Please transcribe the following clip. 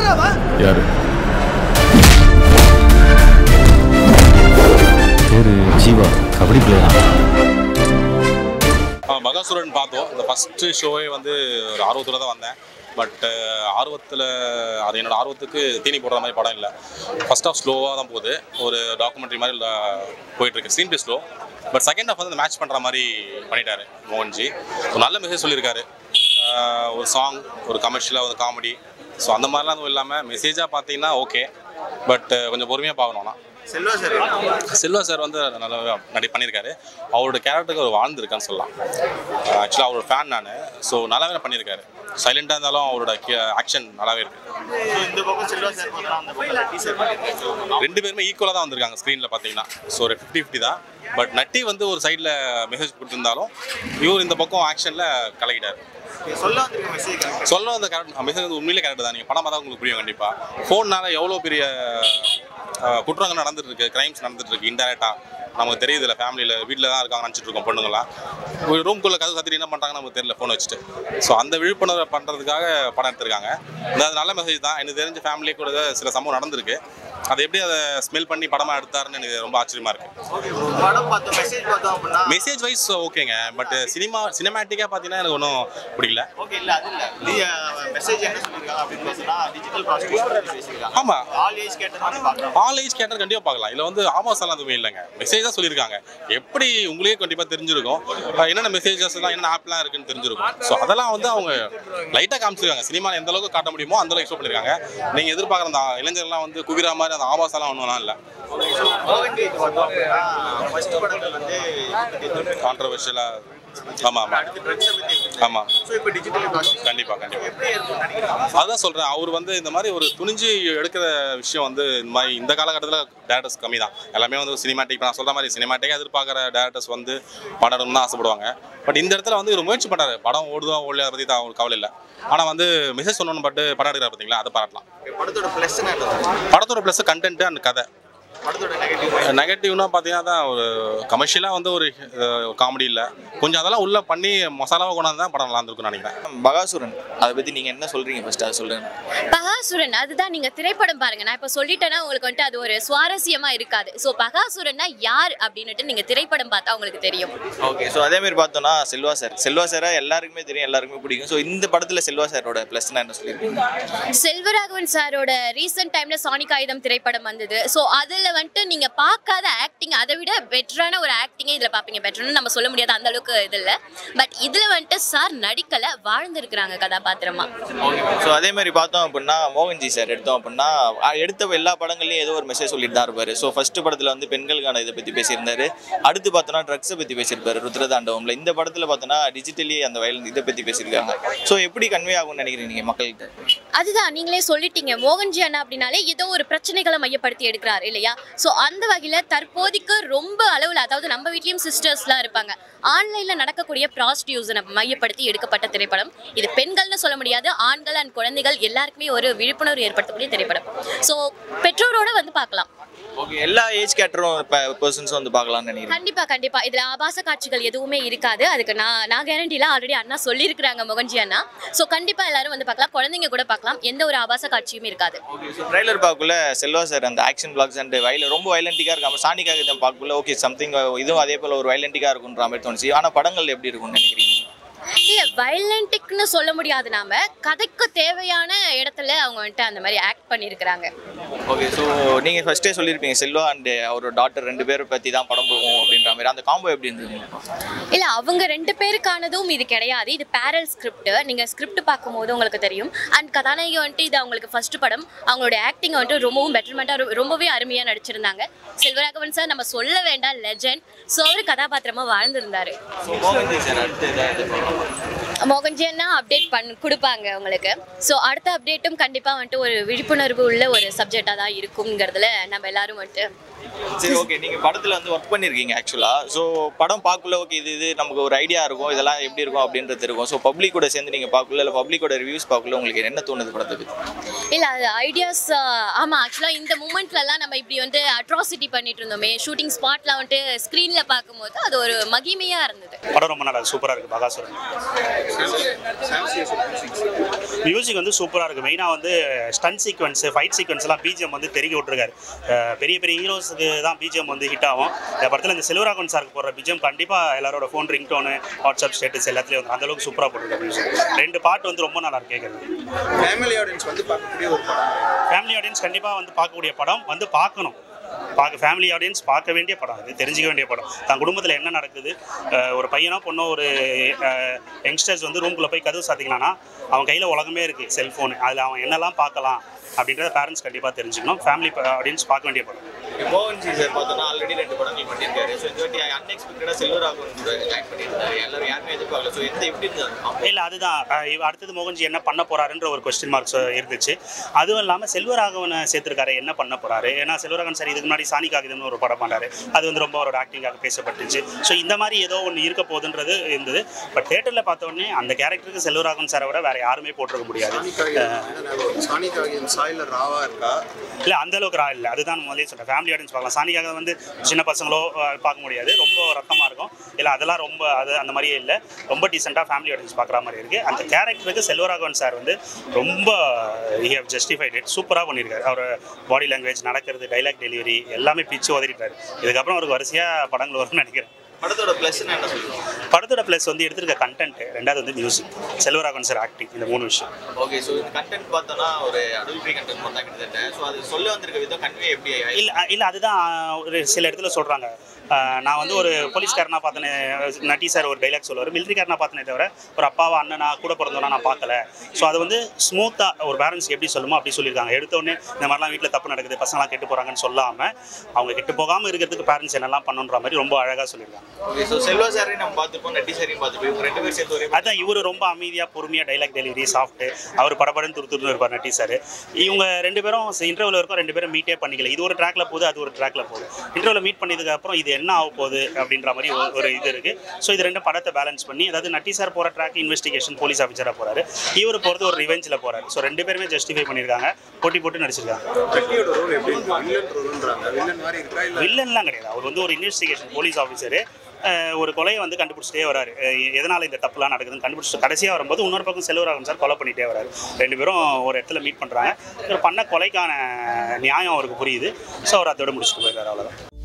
யாரு பேரு ஜீவா கபடி பிளேயரா மகாசுரன் பார்த்தோம் இந்த ஃபஸ்ட்டு ஷோவே வந்து ஒரு ஆர்வத்தோட தான் வந்தேன் பட் ஆர்வத்தில் அது என்னோட ஆர்வத்துக்கு தீனி போடுற மாதிரி படம் இல்லை ஃபர்ஸ்ட் ஆஃப் ஸ்லோவாக தான் போகுது ஒரு டாக்குமெண்ட்ரி மாதிரி இல்ல போயிட்டுருக்கு screenplay slow but second half வந்து மேட்ச் பண்ணுற மாதிரி பண்ணிட்டாரு மோகன்ஜி ஒரு நல்ல மெசேஜ் சொல்லியிருக்காரு ஆஹ் ஒரு சாங் ஒரு கமர்ஷியலாக ஒரு காமெடி ஸோ அந்த மாதிரிலாம் எதுவும் இல்லாமல் மெசேஜாக பார்த்தீங்கன்னா ஓகே பட் கொஞ்சம் பொறுமையாக பார்க்கணும்னா செல்வா சார் செல்வா சார் வந்து நல்லா நடி பண்ணியிருக்காரு அவரோட கேரக்டருக்கு அவர் வாழ்ந்துருக்கான்னு சொல்லலாம் ஆக்சுவலாக அவரோட ஃபேன் நான் ஸோ நல்லாவே பண்ணியிருக்காரு சைலண்டாக இருந்தாலும் அவரோட ஆக்ஷன் நல்லாவே இருக்கு இந்த பக்கம் செல்வா சார் பார்த்தா அந்த பக்கம் டீசர் பண்ணிருக்காங்க ரெண்டு பேருமே ஈக்குவலாக தான் வந்திருக்காங்க ஸ்க்ரீனில் பார்த்தீங்கன்னா ஸோ ஒரு ஃபிஃப்டி ஃபிஃப்டி தான் பட் நட்டி வந்து ஒரு சைடில் மெசேஜ் கொடுத்துருந்தாலும் இவர் இந்த பக்கம் ஆக்ஷனில் கலக்கிட்டார் சொல்ல வந்திருக்க மெசேஜ் சொல்ல வந்த கேரக்டர் மெசேஜ் வந்து உண்மையிலே கரெக்ட் தான் நீங்கள் படமாக தான் உங்களுக்கு புரியும் கண்டிப்பாக ஃபோன்னால எவ்வளோ பெரிய அஹ், குற்றங்கள் நடந்துட்டு இருக்கு கிரைம்ஸ் நடந்துட்டு இருக்கு இன்டெரக்டாக நமக்கு தெரியுது இல்லை ஃபேமிலியில் வீட்டில் தான் இருக்காங்க நினச்சிட்டு இருக்கோம் பொண்ணுங்களாம் ஒரு ரூம்குள்ளே கதவு கத்திரி என்ன பண்ணுறாங்க நமக்கு தெரியல ஃபோன் வச்சுட்டு ஸோ அந்த விழிப்புணர்வை பண்ணுறதுக்காக படம் எடுத்திருக்காங்க இந்த அது நல்ல மெசேஜ் தான் எனக்கு தெரிஞ்ச ஃபேமிலியே கூட சில சம்பவம் நடந்திருக்கு அதை எப்படி அதை ஸ்மெல் பண்ணி படமாக எடுத்தாருன்னு எனக்கு ரொம்ப ஆச்சரியமாக இருக்குது ஓகே படம் பார்த்தோம் மெசேஜ் பார்த்தோம் அப்படின்னா மெசேஜ் வைஸ் ஓகேங்க பட் சினிமா சினிமேட்டிக்காக பார்த்தீங்கன்னா எனக்கு ஒன்றும் பிடிக்கல ஓகே இல்ல அது இல்ல மெசேஜ் என்ன சொல்லிருக்காங்க அப்படின்னு பார்த்தா டிஜிட்டல் ப்ராஸ்டியூஷன் பத்தி பேசியிருக்காங்க ஆமாம் ஆல் ஏஜ் கேட்ட மாதிரி பார்க்கலாம் ஆல் ஏஜ் கேட்டர் கண்டிப்பாக பார்க்கலாம் இதில் வந்து ஆபாசம்லாம் எதுவுமே இல்லைங்க மெசேஜ் தான் சொல்லியிருக்காங்க எப்படி உங்களுக்கே கண்டிப்பாக தெரிஞ்சிருக்கும் அஹ் என்னென்ன மெசேஜஸ்லாம் என்ன ஆப்லாம் இருக்குன்னு தெரிஞ்சிருக்கும் ஸோ அதெல்லாம் வந்து அவங்க லைட்டாக காமிச்சிருக்காங்க சினிமாவில் எந்த அளவுக்கு காட்ட முடியுமோ அந்த அளவுக்கு ஷோ பண்ணியிருக்காங்க நீங்கள் எதிர்பார்க்குற அந்த இளைஞர்லாம் வந்து குவிரா மாதிரி அந்த ஆபாசம்லாம் ஒன்றும்லாம் இல்லை மோகன் ஜெயித்து பார்த்தோம் அப்படின்னா ஃபர்ஸ்ட் படங்கள் வந்து கான்ட்ரவர்ஷியலாக ஆமாம் ஆமாம் அடுத்து ட்ரக்ஸை பத்தி ஆமாம் ஸோ இப்போ டிஜிட்டல் ப்ராஸ்டியூஷன் கண்டிப்பாக கண்டிப்பாக எப்படி இருக்கும்னு நினைக்கிறீங்க அதான் சொல்கிறேன் அவர் வந்து இந்த மாதிரி ஒரு துணிஞ்சு எடுக்கிற விஷயம் வந்து இந்த மாதிரி இந்த காலகட்டத்தில் டேரக்டர்ஸ் கம்மி தான் எல்லாமே வந்து சினிமாட்டிக் நான் சொல்கிற மாதிரி சினிமாட்டிக்காக எதிர்பார்க்குற டேரக்டர்ஸ் வந்து படம் எடுக்கணும்னு தான் ஆசைப்படுவாங்க பட் இந்த இடத்துல வந்து ஒரு முயற்சி பண்ணுறாரு படம் ஓடுதா ஓடலையா பற்றி தான் அவங்களுக்கு கவலை இல்லை ஆனால் வந்து மெசேஜ் சொல்லணும்னு பட்டு படம் எடுக்கிறார் பார்த்தீங்களா அதை பாராட்டலாம் படத்தோட ப்ளஸ் என்ன படத்தோட ப்ளஸ் கண்டென்ட் அண்ட் கதை படத்தோட நெகட்டிவ் நெகட்டிவ்னா பார்த்தீங்கன்னா தான் ஒரு கமர்ஷியலாக வந்து ஒரு காமெடி இல்லை கொஞ்சம் அதெல்லாம் உள்ள பண்ணி மசாலாவை கொண்டாந்து தான் படம் நல்லா இருந்திருக்கும்னு நினைக்கிறேன் பகாசுரன் அதை பத்தி நீங்க என்ன சொல்றீங்க ஃபர்ஸ்ட் அதை சொல்லுங்க பகாசுரன் அதுதான் நீங்க திரைப்படம் பாருங்க நான் இப்ப சொல்லிட்டேன்னா உங்களுக்கு வந்துட்டு அது ஒரு சுவாரஸ்யமா இருக்காது சோ பகாசுரன்னா யார் அப்படின்னுட்டு நீங்க திரைப்படம் பார்த்தா உங்களுக்கு தெரியும் ஓகே ஸோ அதே மாதிரி பார்த்தோம்னா செல்வா சார் செல்வா சாரை எல்லாருக்குமே தெரியும் எல்லாருக்குமே பிடிக்கும் ஸோ இந்த படத்துல செல்வா சாரோட ப்ளஸ்னா என்ன சொல்லியிருக்கீங்க செல்வராகவன் சாரோட ரீசெண்ட் டைம்ல சானிக் ஆயுதம் திரைப்படம் வந்தது ஸோ அதுல வந்துட்டு நீங்க பார்க்காத ஆக்டிங் அதை விட பெட்டரான ஒரு ஆக்டிங்கே இதுல பாப்பீங்க பெட்டர்னு நம்ம சொல்ல முடியாது அந்த அளவுக்கு இது இல்லை பட் இதுல வந்துட்டு சார் நடிக்கல வாழ்ந்திருக்கிறாங்க கதாபாத்திரமா ஓகே ஸோ அதே மாதிரி பார்த்தோம் அப்படின்னா மோகன்ஜி சார் எடுத்தோம் அப்படின்னா அஹ் எடுத்த எல்லா படங்கள்லையும் ஏதோ ஒரு மெசேஜ் சொல்லிட்டு தான் இருப்பாரு ஸோ ஃபர்ஸ்ட் படத்தில் வந்து பெண்களுக்கான இதை பற்றி பேசியிருந்தாரு அடுத்து பார்த்தோன்னா ட்ரக்ஸை பற்றி பேசியிருப்பாரு ருத்ரதாண்டவம்ல இந்த படத்தில் பார்த்தோன்னா டிஜிட்டலி அந்த வயல் இதை பற்றி பேசியிருக்காங்க ஸோ எப்படி கன்வே ஆகும்னு நினைக்கிறீங்க நீங்கள் மக்கள்கிட்ட அதுதான் நீங்களே சொல்லிட்டீங்க மோகன்ஜி அண்ணா அப்படின்னாலே ஏதோ ஒரு பிரச்சனைகளை மையப்படுத்தி எடுக்கிறார் இல்லையா ஸோ அந்த வகையில் தற்போதைக்கு ரொம்ப அளவில் அதாவது நம்ம வீட்லேயும் சிஸ்டர்ஸ்லாம் இருப்பாங்க ஆன்லைனில் நடக்கக்கூடிய ப்ராஸ்டியூஸனை மையப்படுத்தி எடுக்கப்பட்ட திரைப்படம் இது பெண்கள்னு சொல்ல முடியாது ஆண்கள் அண்ட் குழந்தைகள் எல்லாருக்குமே ஒரு விழிப்புணர்வு ஏற்படுத்தக்கூடிய திரைப்படம் ஸோ பெற்றோரோட வந்து பார்க்கலாம் ஓகே எல்லா ஏஜ் கேட்டரும் பர்சன்ஸும் வந்து பார்க்கலாம்னு நினைக்கிறேன் கண்டிப்பா கண்டிப்பா இதுல ஆபாச காட்சிகள் எதுவுமே இருக்காது அதுக்கு நான் நான் கேரண்டில ஆல்ரெடி அண்ணா சொல்லியிருக்கிறாங்க மோகன்ஜி அண்ணா ஸோ கண்டிப்பா எல்லாரும் வந்து பார்க்கலாம் குழந்தைங்க கூட பார்க்கலாம் எந்த ஒரு ஆபாச காட்சியும் இருக்காது ஓகே ஸோ ட்ரைலர் பார்க்கக்குள்ள செல்வா சார் அந்த ஆக்ஷன் பிளாக்ஸ் அண்ட் வயல ரொம்ப வயலண்டிக்காக இருக்காம சாணிக்காக இதை பார்க்கக்குள்ள ஓகே சம்திங் இதுவும் அதே போல் ஒரு வயலண்டிக்காக இருக்குன்ற மாதிரி தோணுச்சு ஆனால் படங்கள் எப்படி இருக்கும்னு நினைக்கிறீங்க இல்ல வயலண்டிக்னு சொல்ல முடியாது நாம கதைக்கு தேவையான இடத்துல அவங்க வந்துட்டு அந்த மாதிரி ஆக்ட் பண்ணியிருக்கிறாங்க ஓகே ஸோ நீங்கள் ஃபர்ஸ்டே சொல்லியிருப்பீங்க செல்வா அண்ட் அவரோட டாட்டர் ரெண்டு பேரை பற்றி தான் படம் போகும் அப்படின்ற மாதிரி அந்த காம்போ எப்படி இருந்தது இல்ல அவங்க ரெண்டு பேருக்கானதும் இது கிடையாது இது பேரல் ஸ்கிரிப்ட் நீங்க ஸ்கிரிப்ட் பார்க்கும்போது உங்களுக்கு தெரியும் அண்ட் கதாநாயகி வந்துட்டு இது அவங்களுக்கு ஃபர்ஸ்ட் படம் அவங்களோட ஆக்டிங் வந்துட்டு ரொம்பவும் பெட்டர்மெண்ட்டாக ரொம்பவே அருமையா நடிச்சிருந்தாங்க செல்வராகவன் சார் நம்ம சொல்ல வேண்டாம் லெஜண்ட் ஸோ அவர் கதாபாத்திரமா வாழ்ந்திருந்தாரு ஸோ மோகன்ஜி சார் அடுத்து ஏதாவது மோகன்ஜி அண்ணா அப்டேட் பண்ண கொடுப்பாங்க உங்களுக்கு ஸோ அடுத்த அப்டேட்டும் கண்டிப்பாக வந்துட்டு ஒரு விழிப்புணர்வு உள்ள ஒரு சப்ஜெக்டாக தான் இருக்குங்கிறதுல நம்ம எல்லாரும் வந்துட்டு சரி ஓகே நீங்கள் படத்தில் வந்து ஒர்க் பண்ணியிருக்கீங்க ஆக்சுவலாக ஸோ படம் பார்க்கல ஓகே இது இது நமக்கு ஒரு ஐடியா இருக்கும் இதெல்லாம் எப்படி இருக்கும் அப்படின்றது இருக்கும் ஸோ பப்ளிக் கூட சேர்ந்து நீங்கள் பார்க்கல இல்லை பப்ளிக்கோட ரிவ்யூஸ் பார்க்கல உங்களுக்கு என்ன தோணுது படத்தை பற்றி இல்லை அது ஐடியாஸ் ஆமாம் ஆக்சுவலாக இந்த மூமெண்ட்லலாம் நம்ம இப்படி வந்து அட்ராசிட்டி பண்ணிட்டு இருந்தோமே ஷூட்டிங் ஸ்பாட்லாம் வந்துட்டு ஸ்க்ரீனில் பார்க்கும்போது அது ஒரு மகிமையாக இருந்தது படம் ரொம்ப நல்லா சூப்பராக இருக்குது பகாசுரன் மியூசிக் வந்து சூப்பராக இருக்குது மெயினாக வந்து ஸ்டன் சீக்வன்ஸ் ஃபைட் சீக்வன்ஸ்லாம் பிஜிஎம் வந்து தெருக்கி விட்டுருக்காரு அஹ் பெரிய பெரிய ஹீரோஸுக்கு தான் பிஜிஎம் வந்து ஹிட் ஆகும் இந்த படத்தில் இந்த செல்வராகவன் சாருக்கு போடுற பிஜிஎம் கண்டிப்பாக எல்லாரோட phone ringtone WhatsApp status எல்லாத்துலேயும் வந்து அந்தளவுக்கு சூப்பராக போட்டிருக்காரு மியூசிக் ரெண்டு பாட்டு வந்து ரொம்ப நல்லா இருக்கு கேட்குறது ஃபேமிலி ஆடியன்ஸ் வந்து பார்க்கக்கூடிய ஒரு படம் ஃபேமிலி ஆடியன்ஸ் கண்டிப்பாக வந்து பார்க்கக்கூடிய படம் வந்து பார்க்கணும் பார்க்க ஃபேமிலி ஆடியன்ஸ் பார்க்க வேண்டிய படம் அது தெரிஞ்சுக்க வேண்டிய படம் தன் குடும்பத்தில் என்ன நடக்குது அஹ் ஒரு பையனோ பொண்ணோ ஒரு யங்ஸ்டர்ஸ் வந்து ரூம்குள்ளே போய் கதவு சாத்திக்கலாம்னா அவன் கையில் உலகமே இருக்குது செல்ஃபோனு அதில் அவன் என்னெல்லாம் பார்க்கலாம் அப்படின்றத பேரண்ட்ஸ் கண்டிப்பாக தெரிஞ்சுக்கணும் ஃபேமிலி ஆடியன்ஸ் பார்க்க வேண்டிய படம் மோகன்ஜி சார் பார்த்தோன்னா ஆல்ரெடி ரெண்டு படங்கள் பண்ணியிருக்காரு ஸோ இந்த வாட்டி அன்எக்ஸ்பெக்டடாக செல்வராகவன் கூட ஜாயின் பண்ணியிருந்தாரு எல்லாரும் யாருமே எதிர்பார்க்கல ஸோ எந்த எப்படி இருந்தது இல்லை அதுதான் அஹ் இவ அடுத்தது மோகன்ஜி என்ன பண்ண போறாருன்ற ஒரு கொஸ்டின் மார்க்ஸ் இருந்துச்சு அதுவும் இல்லாமல் செல்வராகவனை சேர்த்திருக்காரு என்ன பண்ண போறாரு ஏன்னா செல்வராகவன் சார் இதுக்கு முன்னாடி சாணி காகிதம்னு ஒரு படம் பண்ணாரு அது வந்து ரொம்ப அவரோட ஆக்டிங்காக பேசப்பட்டுச்சு ஸோ இந்த மாதிரி ஏதோ ஒன்று இருக்க போகுதுன்றது இருந்தது பட் தேட்டரில் பார்த்த உடனே அந்த கேரக்டருக்கு செல்வராகவன் சாரை விட வேற யாருமே போட்டிருக்க முடியாது சாணி காகிதம் சாயில ராவா இருக்கா இல்லை அந்த அளவுக்கு ரா இல்லை அதுதான் முதலே சொல்கிறேன் ஃபேமிலி ஆடியன்ஸ் பார்க்கலாம் சாணிக்காக வந்து சின்ன பசங்களோ அஹ், பார்க்க முடியாது ரொம்ப ரத்தமாக இருக்கும் இல்லை அதெல்லாம் ரொம்ப அது அந்த மாதிரியே இல்லை ரொம்ப டீசெண்டாக ஃபேமிலி ஆடியன்ஸ் பார்க்குற மாதிரி இருக்குது அந்த கேரக்டருக்கு செல்வராகவன் சார் வந்து ரொம்ப ஹி ஹவ் ஜஸ்டிஃபைட் இட் சூப்பராக பண்ணியிருக்காரு அவர் பாடி லாங்குவேஜ் நடக்கிறது டைலாக் டெலிவரி எல்லாமே பிச்சு உதறிட்டாரு இதுக்கப்புறம் அவருக்கு வரிசையாக படங்கள் வரும்னு நினைக்கிறேன் படத்தோட ப்ளஸ் என்ன சொல்லுவோம் படத்தோட ப்ளஸ் வந்து எடுத்திருக்க கண்டென்ட் ரெண்டாவது வந்து மியூசிக் செல்வராகவன் சார் ஆக்டிங் இந்த மூணு விஷயம் ஓகே ஸோ இந்த கண்டென்ட் பார்த்தோன்னா ஒரு அடல் ஃப்ரீ கண்டென்ட் மட்டும் தான் கிட்டத்தட்ட ஸோ அது சொல்ல வந்திருக்க விதம் கன்வே எப்படி ஆயிடுச்சு? இல்லை இல்லை அதுதான் ஒரு சில இடத்துல சொல்கிறாங்க நான் வந்து ஒரு போலீஸ்காரனா பார்த்தனே நட்டி சார் ஒரு டைலாக் சொல்லுவார் மிலிட்ரிக்காரனா பார்த்தனே தவிர ஒரு அப்பாவா அண்ணனா கூட பிறந்தவனா நான் பார்க்கல ஸோ அது வந்து ஸ்மூத்தாக ஒரு பேரண்ட்ஸ்க்கு எப்படி சொல்லுமோ அப்படி சொல்லியிருக்காங்க எடுத்த உடனே இந்த மாதிரிலாம் வீட்டில் தப்பு நடக்குது பசங்களாம் கெட்டு போகிறாங்கன்னு சொல்லாமல் அவங்க கெட்டு போகாமல் இருக்கிறதுக்கு பேரண்ட்ஸ் என்னெல்லாம் பண்ணுன்ற மாதிரி ரொம்ப அழகாக சொல்லியிருக்காங்க ஓகே ஸோ செல்வா சாரையும் நம்ம பார்த்துப்போம் நட்டி சாரையும் பார்த்துப்போம் இவங்க ரெண்டு பேரும் சேர்ந்து ஒரே அதான் இவர் ரொம்ப அமைதியாக பொறுமையாக டைலாக் டெலிவரி சாஃப்ட் அவர் படபடன்னு துரு துருன்னு இருப்பார் நட்டி சார் இவங்க ரெண்டு பேரும் இன்டர்வியூல இருக்கும் ரெண்டு பேரும் மீட்டே பண்ணிக்கல இது ஒரு ட்ராக்ல போகுது அது ஒரு ட்ராக்ல போகுது இன்டர்வியூல மீட் பண்ணதுக்கு அப்புறம் இது என்ன ஆக போகுது அப்படின்ற மாதிரி ஒரு- ஒரு இது இருக்கு ஸோ இது ரெண்டும் படத்தை பேலன்ஸ் பண்ணி அதாவது நட்டி சார் போற ட்ராக் இன்வெஸ்டிகேஷன் போலீஸ் ஆஃபீஸராக போறாரு இவர் போகிறது ஒரு ரிவெஞ்சில் போறாரு ஸோ ரெண்டு பேருமே ஜஸ்டிஃபை பண்ணியிருக்காங்க போட்டி போட்டு நடிச்சிருக்காங்க கட்டியோட ரோல் எப்படி இருக்கு வில்லன் ரோல்ன்றாங்க வில்லன் மாதிரி இருக்கா இல்ல வில்லன்லாம் கிடையாது அவர் வந்து ஒரு இன்வெஸ்டிகேஷன் போலீஸ் ஆஃபீஸரு ஒரு கொலையை வந்து கண்டுபிடிச்சிட்டே வராரு அஹ் எதனால இந்த தப்புலாம் நடக்குதுன்னு கண்டுபிடிச்சிட்டு கடைசியாக வரும்போது இன்னொரு பக்கம் செல்வராகவன் சார் கொலை பண்ணிட்டே வராரு ரெண்டு பேரும் ஒரு இடத்துல மீட் பண்ணுறாங்க இவர் பண்ண கொலைக்கான நியாயம் அவருக்கு புரியுது ஸோ அவர் அதோட முடிச்சுட்டு போயிருக்காரு அவ்வளோதான்